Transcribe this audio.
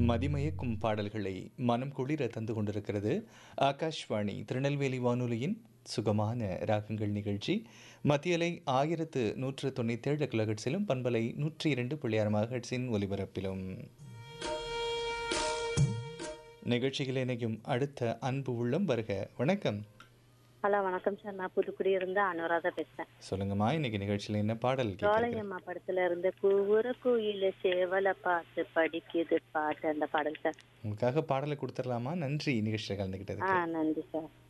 மதிமயக்கும் பாடல்களை மனம் குளிர தந்து கொண்டிருக்கிறது ஆகாஷ்வாணி திருநெல்வேலி வானொலியின் சுகமான ராகங்கள் நிகழ்ச்சி மத்தியலை ஆயிரத்து நூற்று தொண்ணூற்றேழு கிலோஹெட்ஸிலும் பண்பலை நூற்றி இரண்டு புள்ளியாறு மகட்ஸின் ஒலிபரப்பிலும் நிகழ்ச்சியில் இணையும் அடுத்த அன்பு உள்ளம் வருக வணக்கம் ஹலோ வணக்கம் சார் நான் புதுக்குடி இருந்து அனுராதா பேசுறேன் சொல்லுங்கம்மா இன்னைக்கு நிகழ்ச்சியில் என்ன பாடல் கேட்குறீங்க சோலையம்மா படத்துல இருந்து கூவுற கோயில சேவல பாட்டு படிக்குது பாட்டு அந்த பாடல் சார் உங்களுக்காக பாடலை கொடுத்துடலாமா நன்றி நிகழ்ச்சியில் கலந்துக்கிட்டதுக்கு ஆ நன்றி சார்